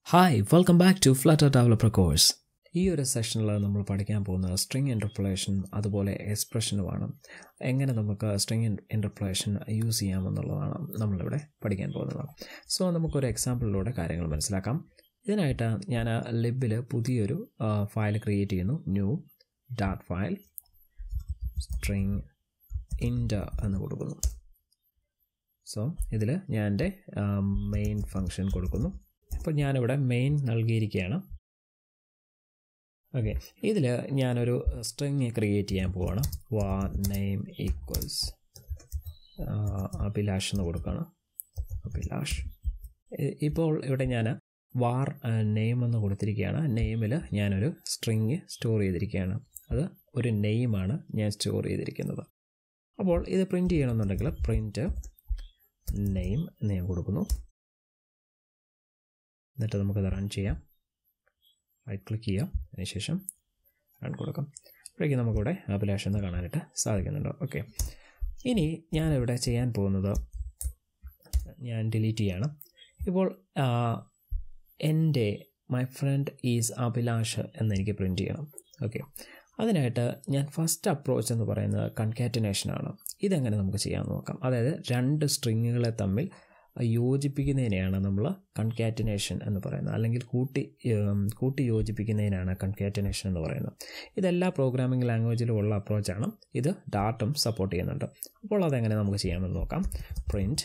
hi welcome back to Flutter developer course ഈ ഒരു സെഷനിൽ നമ്മൾ പഠിക്കാൻ പോകുന്നത് സ്ട്രിങ് ഇൻ്റർപ്ലേഷൻ അതുപോലെ എക്സ്പ്രഷനുമാണ് എങ്ങനെ നമുക്ക് സ്ട്രിങ് ഇൻ്റർപ്ലേഷൻ യൂസ് ചെയ്യാമെന്നുള്ളതാണ് നമ്മളിവിടെ പഠിക്കാൻ പോകുന്നത് സോ നമുക്കൊരു എക്സാമ്പിളിലൂടെ കാര്യങ്ങൾ മനസ്സിലാക്കാം ഇതിനായിട്ട് ഞാൻ ലിബിൽ പുതിയൊരു ഫയൽ ക്രിയേറ്റ് ചെയ്യുന്നു ന്യൂ ഡാറ്റ് ഫയൽ സ്ട്രിങ് ഇൻ്റർ എന്ന് കൊടുക്കുന്നു സോ ഇതിൽ ഞാൻ എൻ്റെ മെയിൻ ഫങ്ഷൻ കൊടുക്കുന്നു അപ്പോൾ ഞാനിവിടെ മെയിൻ നൽകിയിരിക്കുകയാണ് ഓക്കെ ഇതിൽ ഞാനൊരു സ്ട്രിങ് ക്രിയേറ്റ് ചെയ്യാൻ പോവാണ് വാ നെയിം ഈക്വൽസ് അഭിലാഷ് എന്ന് കൊടുക്കുകയാണ് അഭിലാഷ് ഇപ്പോൾ ഇവിടെ ഞാൻ വാർ നെയിം എന്ന് കൊടുത്തിരിക്കുകയാണ് നെയിമിൽ ഞാനൊരു സ്ട്രിങ് സ്റ്റോർ ചെയ്തിരിക്കുകയാണ് അത് ഒരു നെയിമാണ് ഞാൻ സ്റ്റോർ ചെയ്തിരിക്കുന്നത് അപ്പോൾ ഇത് പ്രിൻറ്റ് ചെയ്യണമെന്നുണ്ടെങ്കിൽ പ്രിൻറ്റ് നെയിം എന്ന് ഞാൻ കൊടുക്കുന്നു എന്നിട്ട് നമുക്കത് റൺ ചെയ്യാം റൈറ്റ് ക്ലിക്ക് ചെയ്യാം അതിനുശേഷം റൺ കൊടുക്കാം അപ്പോഴേക്കും നമുക്കിവിടെ അഭിലാഷ് എന്ന് കാണാനായിട്ട് സാധിക്കുന്നുണ്ട് ഓക്കെ ഇനി ഞാനിവിടെ ചെയ്യാൻ പോകുന്നത് ഞാൻ ഡിലീറ്റ് ചെയ്യണം ഇപ്പോൾ എൻ്റെ മൈ ഫ്രണ്ട് ഈസ് അഭിലാഷ് എന്നെനിക്ക് പ്രിൻറ്റ് ചെയ്യണം ഓക്കെ അതിനായിട്ട് ഞാൻ ഫസ്റ്റ് അപ്രോച്ച് എന്ന് പറയുന്നത് കൺകാറ്റിനേഷനാണ് ഇതെങ്ങനെ നമുക്ക് ചെയ്യാമെന്ന് നോക്കാം അതായത് രണ്ട് സ്ട്രിങ്ങുകളെ തമ്മിൽ യോജിപ്പിക്കുന്നതിനെയാണ് നമ്മൾ കൺകാറ്റിനേഷൻ എന്ന് പറയുന്നത് അല്ലെങ്കിൽ കൂട്ടി കൂട്ടി യോജിപ്പിക്കുന്നതിനാണ് കൺകാറ്റിനേഷൻ എന്ന് പറയുന്നത് ഇതെല്ലാ പ്രോഗ്രാമിംഗ് ലാംഗ്വേജിലും ഉള്ള അപ്രോച്ചാണ് ഇത് ഡാട്ടും സപ്പോർട്ട് ചെയ്യുന്നുണ്ട് അപ്പോൾ അതെങ്ങനെ നമുക്ക് ചെയ്യാമെന്ന് നോക്കാം പ്രിൻറ്റ്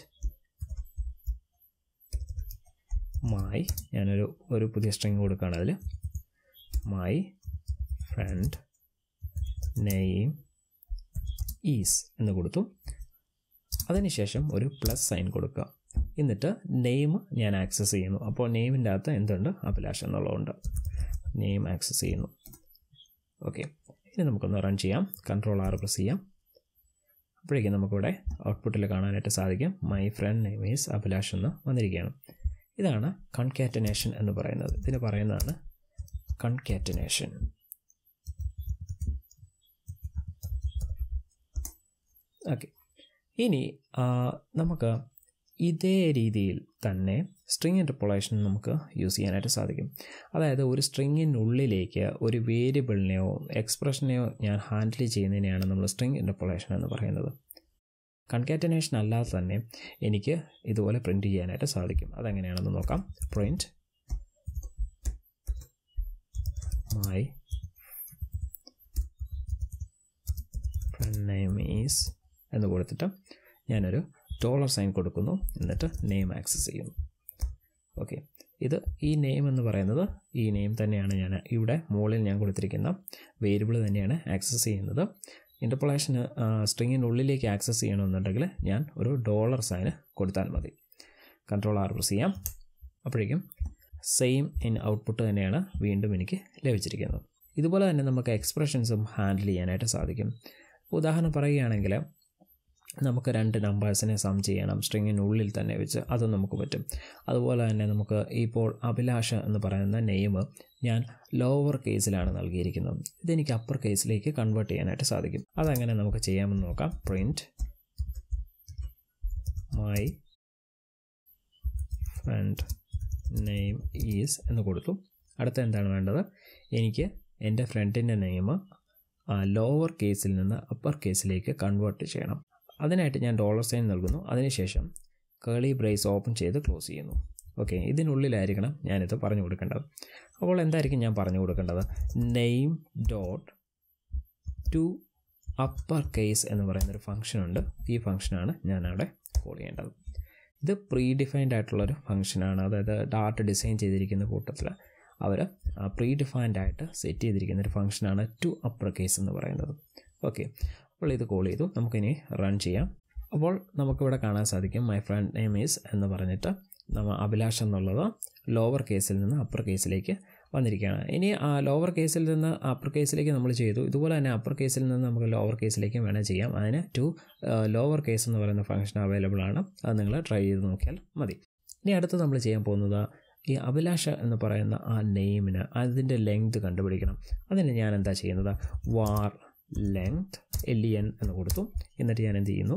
മൈ ഞാനൊരു ഒരു പുതിയ സ്ട്രിങ് കൊടുക്കുകയാണ് അതിൽ മൈ ഫ്രണ്ട് നെയിം ഈസ് എന്ന് കൊടുത്തു അതിനുശേഷം ഒരു പ്ലസ് സൈൻ കൊടുക്കുക എന്നിട്ട് നെയിം ഞാൻ ആക്സസ് ചെയ്യുന്നു അപ്പോൾ നെയിമിൻ്റെ അകത്ത് എന്തുണ്ട് അഭിലാഷ് എന്നുള്ളതുണ്ട് നെയിം ആക്സസ് ചെയ്യുന്നു ഓക്കെ ഇനി നമുക്കൊന്ന് റൺ ചെയ്യാം കൺട്രോൾ ആർ പ്രസ് ചെയ്യാം അപ്പോഴേക്കും നമുക്കിവിടെ ഔട്ട്പുട്ടിൽ കാണാനായിട്ട് സാധിക്കും my friend name is Abhilash എന്ന് വന്നിരിക്കുകയാണ് ഇതാണ് കൺകാറ്റനേഷൻ എന്ന് പറയുന്നത് ഇതിന് പറയുന്നതാണ് കൺകാറ്റനേഷൻ ഓക്കെ ഇനി നമുക്ക് ഇതേ രീതിയിൽ തന്നെ സ്ട്രിങ് ഇൻ്റർപൊളേഷൻ നമുക്ക് യൂസ് ചെയ്യാനായിട്ട് സാധിക്കും അതായത് ഒരു സ്ട്രിങ്ങിനുള്ളിലേക്ക് ഒരു വേരിയബിളിനെയോ എക്സ്പ്രഷനെയോ ഞാൻ ഹാൻഡിൽ ചെയ്യുന്നതിനെയാണ് നമ്മൾ സ്ട്രിങ് ഇൻ്റർപൊളേഷൻ എന്ന് പറയുന്നത് കൺകാറ്റനേഷൻ അല്ലാതെ തന്നെ എനിക്ക് ഇതുപോലെ പ്രിൻറ്റ് ചെയ്യാനായിട്ട് സാധിക്കും അതെങ്ങനെയാണെന്ന് നോക്കാം print my friend name is എന്ന് കൊടുത്തിട്ട് ഞാനൊരു ഡോളർ സൈൻ കൊടുക്കുന്നു എന്നിട്ട് നെയിം ആക്സസ് ചെയ്യുന്നു ഓക്കെ ഇത് ഈ നെയിം എന്ന് പറയുന്നത് ഈ നെയിം തന്നെയാണ് ഞാൻ ഇവിടെ മുകളിൽ ഞാൻ കൊടുത്തിരിക്കുന്ന വേരിയബിൾ തന്നെയാണ് ആക്സസ് ചെയ്യുന്നത് ഇൻ്റർപൊളേഷന് സ്ട്രിങ്ങിനുള്ളിലേക്ക് ആക്സസ് ചെയ്യണമെന്നുണ്ടെങ്കിൽ ഞാൻ ഒരു ഡോളർ സൈന് കൊടുത്താൽ മതി കൺട്രോൾ ആർ പ്രസ് ചെയ്യാം അപ്പോഴേക്കും സെയിം ഇൻ ഔട്ട്പുട്ട് തന്നെയാണ് വീണ്ടും എനിക്ക് ലഭിച്ചിരിക്കുന്നത് ഇതുപോലെ തന്നെ നമുക്ക് എക്സ്പ്രഷൻസും ഹാൻഡിൽ ചെയ്യാനായിട്ട് സാധിക്കും ഉദാഹരണം പറയുകയാണെങ്കിൽ നമുക്ക് രണ്ട് നമ്പേഴ്സിനെ സം ചെയ്യണം സ്ട്രിങ്ങിനുള്ളിൽ തന്നെ വെച്ച് അതും നമുക്ക് പറ്റും അതുപോലെ തന്നെ നമുക്ക് ഇപ്പോൾ അഭിലാഷ് എന്ന് പറയുന്ന നെയിം ഞാൻ ലോവർ കേസിലാണ് നൽകിയിരിക്കുന്നത് ഇതെനിക്ക് അപ്പർ കേസിലേക്ക് കൺവേർട്ട് ചെയ്യാനായിട്ട് സാധിക്കും അതെങ്ങനെ നമുക്ക് ചെയ്യാമെന്ന് നോക്കാം print my friend name is എന്ന് കൊടുത്തു അടുത്ത എന്താണ് വേണ്ടത് എനിക്ക് എൻ്റെ ഫ്രണ്ടിൻ്റെ നെയിം ലോവർ കേസിൽ നിന്ന് അപ്പർ കേസിലേക്ക് കൺവേർട്ട് ചെയ്യണം അതിനായിട്ട് ഞാൻ ഡോളർ സൈൻ നൽകുന്നു അതിനുശേഷം കേളി ബ്രേസ് ഓപ്പൺ ചെയ്ത് ക്ലോസ് ചെയ്യുന്നു ഓക്കെ ഇതിനുള്ളിലായിരിക്കണം ഞാനിത് പറഞ്ഞു കൊടുക്കേണ്ടത് അപ്പോൾ എന്തായിരിക്കും ഞാൻ പറഞ്ഞു കൊടുക്കേണ്ടത് name dot to upper case എന്ന് പറയുന്നൊരു ഫംഗ്ഷനുണ്ട് ഈ ഫംഗ്ഷനാണ് ഞാൻ അവിടെ കോൾ ചെയ്യേണ്ടത് ഇത് പ്രീ ഡിഫൈൻഡ് ആയിട്ടുള്ളൊരു ഫംഗ്ഷനാണ് അതായത് ഡാറ്റ ഡിസൈൻ ചെയ്തിരിക്കുന്ന കൂട്ടത്തിൽ അവർ പ്രീ ഡിഫൈൻഡ് ആയിട്ട് സെറ്റ് ചെയ്തിരിക്കുന്ന ഒരു ഫംഗ്ഷനാണ് ടു അപ്പർ കേസ് എന്ന് പറയുന്നത് ഓക്കെ അപ്പോൾ ഇത് കോൾ ചെയ്തു നമുക്കിനി റൺ ചെയ്യാം അപ്പോൾ നമുക്കിവിടെ കാണാൻ സാധിക്കും മൈ ഫ്രണ്ട് നെയിം ഈസ് എന്ന് പറഞ്ഞിട്ട് നമ്മ അഭിലാഷ് എന്നുള്ളത് ലോവർ കേസിൽ നിന്ന് അപ്പർ കേസിലേക്ക് വന്നിരിക്കുകയാണ് ഇനി ആ ലോവർ കേസിൽ നിന്ന് അപ്പർ കേസിലേക്ക് നമ്മൾ ചെയ്തു ഇതുപോലെ തന്നെ അപ്പർ കേസിൽ നിന്ന് നമുക്ക് ലോവർ കേസിലേക്കും വേണേൽ ചെയ്യാം അതിന് ടു ലോവർ കേസ് എന്ന് പറയുന്ന ഫംഗ്ഷൻ അവൈലബിൾ ആണ് അത് നിങ്ങൾ ട്രൈ ചെയ്ത് നോക്കിയാൽ മതി ഇനി അടുത്ത് നമ്മൾ ചെയ്യാൻ പോകുന്നത് ഈ അഭിലാഷ എന്ന് പറയുന്ന ആ നെയിമിന് അതിൻ്റെ ലെങ്ത് കണ്ടുപിടിക്കണം അതിന് ഞാൻ എന്താ ചെയ്യുന്നത് var length L E N എന്ന് കൊടുത്തു എന്നിട്ട് ഞാൻ എന്ത് ചെയ്യുന്നു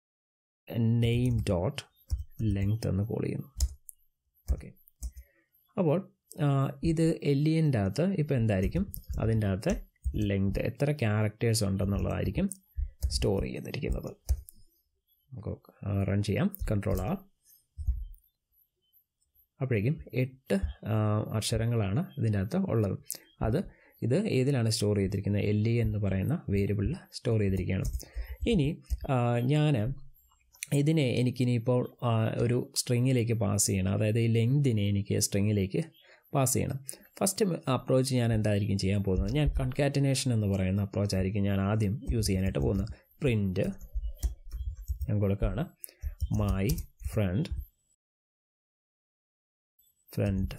നെയിം ഡോട്ട് ലെങ്ത് എന്ന് കോൾ ചെയ്യുന്നു ഓക്കെ അപ്പോൾ ഇത് എല്ലിയൻ്റെ അകത്ത് ഇപ്പോൾ എന്തായിരിക്കും അതിൻ്റെ അകത്ത് ലെങ്ത് എത്ര ക്യാരക്ടേഴ്സ് ഉണ്ടെന്നുള്ളതായിരിക്കും സ്റ്റോർ ചെയ്തിരിക്കുന്നത് നമുക്ക് റൺ ചെയ്യാം കൺട്രോൾ ആ അപ്പോഴേക്കും എട്ട് അക്ഷരങ്ങളാണ് ഇതിൻ്റെ അകത്ത് ഉള്ളത് അത് ഇത് ഏതിലാണ് സ്റ്റോർ ചെയ്തിരിക്കുന്നത് എൽ ഇ എന്ന് പറയുന്ന വേരിയബിളിൽ സ്റ്റോർ ചെയ്തിരിക്കുകയാണ് ഇനി ഞാൻ ഇതിനെ എനിക്കിനിയിപ്പോൾ ഒരു സ്ട്രിങ്ങിലേക്ക് പാസ് ചെയ്യണം അതായത് ഈ ലെങ്തിനെ എനിക്ക് സ്ട്രിങ്ങിലേക്ക് പാസ് ചെയ്യണം ഫസ്റ്റ് അപ്രോച്ച് ഞാൻ എന്തായിരിക്കും ചെയ്യാൻ പോകുന്നത് ഞാൻ കൺകാറ്റിനേഷൻ എന്ന് പറയുന്ന അപ്രോച്ച് ആയിരിക്കും ഞാൻ ആദ്യം യൂസ് ചെയ്യാനായിട്ട് പോകുന്നത് പ്രിൻ്റ് ഞാൻ കൊടുക്കുകയാണ് my friend friend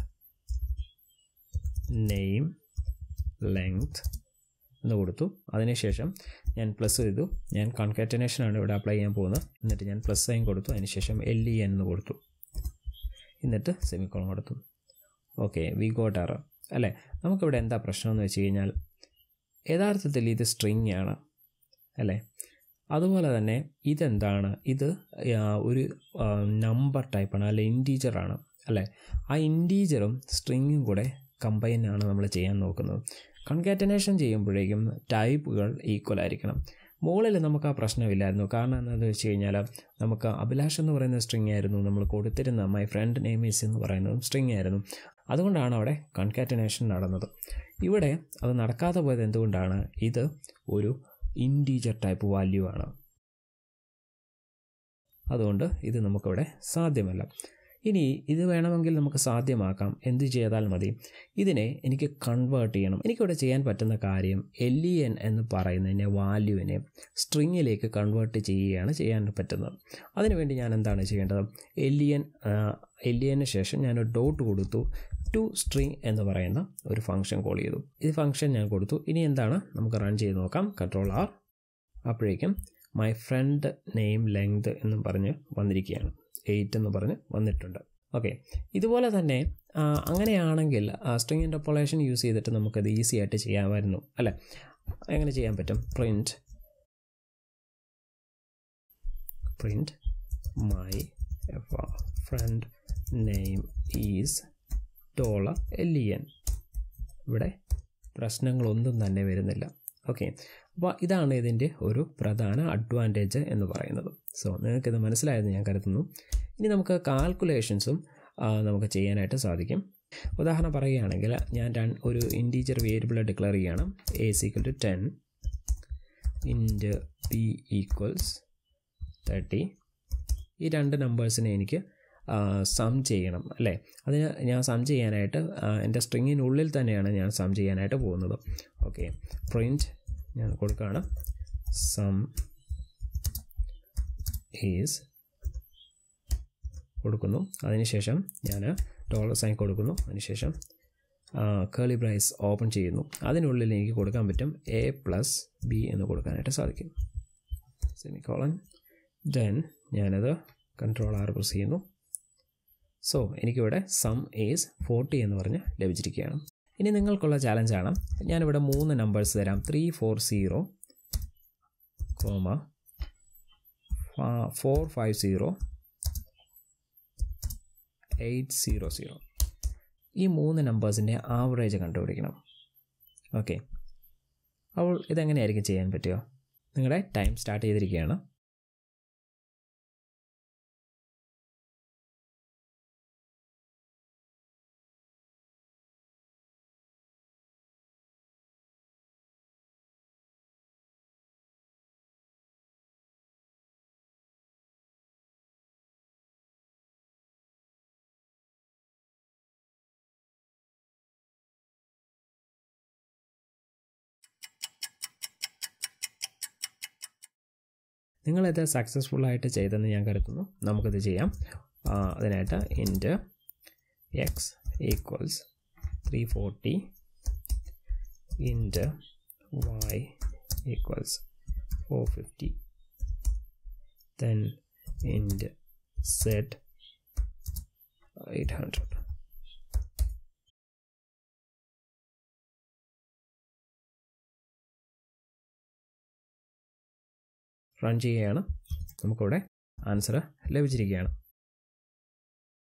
name length എന്ന് കൊടുത്തു അതിനുശേഷം ഞാൻ പ്ലസ് ചെയ്തു ഞാൻ കൺകാറ്റനേഷനാണ് ഇവിടെ അപ്ലൈ ചെയ്യാൻ പോകുന്നത് എന്നിട്ട് ഞാൻ പ്ലസ് സൈൻ കൊടുത്തു അതിനുശേഷം എൽ ഇ എന്ന് കൊടുത്തു എന്നിട്ട് സെമിക്കോളം കൊടുത്തു ഓക്കെ വി ഗോട്ട് എറർ അല്ലേ നമുക്കിവിടെ എന്താ പ്രശ്നം എന്ന് വെച്ച് കഴിഞ്ഞാൽ യഥാർത്ഥത്തിൽ ഇത് സ്ട്രിങ് ആണ് അല്ലേ അതുപോലെ തന്നെ ഇതെന്താണ് ഇത് ഒരു നമ്പർ ടൈപ്പാണ് അല്ലെ ഇൻറ്റീജറാണ് അല്ലേ ആ ഇൻറ്റീജറും സ്ട്രിങ്ങും കൂടെ കമ്പൈൻ ആണ് നമ്മൾ ചെയ്യാൻ നോക്കുന്നത് കൺകാറ്റനേഷൻ ചെയ്യുമ്പോഴേക്കും ടൈപ്പുകൾ ഈക്വൽ ആയിരിക്കണം മുകളിൽ നമുക്ക് ആ പ്രശ്നമില്ലായിരുന്നു കാരണം എന്താണെന്ന് വെച്ച് കഴിഞ്ഞാൽ നമുക്ക് അഭിലാഷ് എന്ന് പറയുന്ന സ്ട്രിങ് ആയിരുന്നു നമ്മൾ കൊടുത്തിരുന്ന മൈ ഫ്രണ്ട് നെയിം ഈസ് എന്ന് പറയുന്നതും സ്ട്രിങ് ആയിരുന്നു അതുകൊണ്ടാണ് അവിടെ കൺകാറ്റനേഷൻ നടന്നത് ഇവിടെ അത് നടക്കാതെ പോയത് എന്തുകൊണ്ടാണ് ഇത് ഒരു ഇൻറ്റീജർ ടൈപ്പ് വാല്യൂ ആണ് അതുകൊണ്ട് ഇത് നമുക്കിവിടെ സാധ്യമല്ല ഇനി ഇത് വേണമെങ്കിൽ നമുക്ക് സാധ്യമാക്കാം എന്ത് ചെയ്താൽ മതി ഇതിനെ എനിക്ക് കൺവേർട്ട് ചെയ്യണം എനിക്കിവിടെ ചെയ്യാൻ പറ്റുന്ന കാര്യം എൽ ഇ എൻ എന്ന് പറയുന്നതിനെ വാല്യൂവിനെ സ്ട്രിങ്ങിലേക്ക് കൺവേർട്ട് ചെയ്യുകയാണ് ചെയ്യാൻ പറ്റുന്നത് അതിനുവേണ്ടി ഞാൻ എന്താണ് ചെയ്യേണ്ടത് L E N L E എന്നിന് ശേഷം ഞാൻ ഒരു ഡോട്ട് കൊടുത്തു ടു സ്ട്രിങ് എന്ന് പറയുന്ന ഒരു ഫംഗ്ഷൻ കോൾ ചെയ്തു ഈ ഫംഗ്ഷൻ ഞാൻ കൊടുത്തു ഇനി എന്താണ് നമുക്ക് റൺ ചെയ്ത് നോക്കാം കൺട്രോൾ ആർ അപ്പോഴേക്കും മൈ ഫ്രണ്ട് നെയിം ലെങ്ത് എന്നും പറഞ്ഞ് വന്നിരിക്കുകയാണ് എയ്റ്റ് എന്ന് പറഞ്ഞ് വന്നിട്ടുണ്ട് ഓക്കെ ഇതുപോലെ തന്നെ അങ്ങനെയാണെങ്കിൽ സ്ട്രിങ് ഇൻ്റർപോളേഷൻ യൂസ് ചെയ്തിട്ട് നമുക്കത് ഈസി ആയിട്ട് ചെയ്യാമായിരുന്നു അല്ലേ എങ്ങനെ ചെയ്യാൻ പറ്റും print print my friend name is dollar L E N ഇവിടെ പ്രശ്നങ്ങളൊന്നും തന്നെ വരുന്നില്ല ഓക്കെ അപ്പോൾ ഇതാണ് ഇതിൻ്റെ ഒരു പ്രധാന അഡ്വാൻറ്റേജ് എന്ന് പറയുന്നത് സോ നിങ്ങൾക്കിത് മനസ്സിലായെന്ന് ഞാൻ കരുതുന്നു ഇനി നമുക്ക് കാൽക്കുലേഷൻസും നമുക്ക് ചെയ്യാനായിട്ട് സാധിക്കും ഉദാഹരണം പറയുകയാണെങ്കിൽ ഞാൻ ഒരു ഇൻറ്റീജർ വേരിയബിൾ ഡിക്ലെയർ ചെയ്യണം A equal to ten int P equals thirty ഈ രണ്ട് നമ്പേഴ്സിനെ എനിക്ക് സം ചെയ്യണം അല്ലേ അതിന് ഞാൻ സം ചെയ്യാനായിട്ട് എൻ്റെ സ്ട്രിങ്ങിനുള്ളിൽ തന്നെയാണ് ഞാൻ സം ചെയ്യാനായിട്ട് പോകുന്നത് ഓക്കെ പ്രിൻറ്റ് ഞാൻ കൊടുക്കുകയാണ് സം ഈസ് കൊടുക്കുന്നു അതിനുശേഷം ഞാൻ ഡോളർ സൈൻ കൊടുക്കുന്നു അതിനുശേഷം കേളി ബ്രൈസ് ഓപ്പൺ ചെയ്യുന്നു അതിനുള്ളിൽ എനിക്ക് കൊടുക്കാൻ പറ്റും എ പ്ലസ് ബി എന്ന് കൊടുക്കാനായിട്ട് സാധിക്കും സെമിക്കോളൻ ദെൻ ഞാനത് കൺട്രോൾ ആർ പ്രസ് ചെയ്യുന്നു സോ എനിക്കിവിടെ സം ഈസ് ഫോർട്ടി എന്ന് പറഞ്ഞ് ലഭിച്ചിരിക്കുകയാണ് ഇനി നിങ്ങൾക്കുള്ള ചാലഞ്ചാണ് ഞാനിവിടെ മൂന്ന് നമ്പേഴ്സ് തരാം three four zero comma four five zero eight zero zero ഈ മൂന്ന് നമ്പേഴ്സിൻ്റെ ആവറേജ് കണ്ടുപിടിക്കണം ഓക്കെ അപ്പോൾ ഇതെങ്ങനെയായിരിക്കും ചെയ്യാൻ പറ്റുക നിങ്ങളുടെ ടൈം സ്റ്റാർട്ട് ചെയ്തിരിക്കുകയാണ് നിങ്ങളിത് സക്സസ്ഫുള്ളായിട്ട് ചെയ്തെന്ന് ഞാൻ കരുതുന്നു നമുക്കിത് ചെയ്യാം അതിനായിട്ട് int X equals three forty int Y equals four fifty then int set eight hundred run ചെയ്യുകയാണ് നമുക്കിവിടെ ആൻസർ ലഭിച്ചിരിക്കുകയാണ്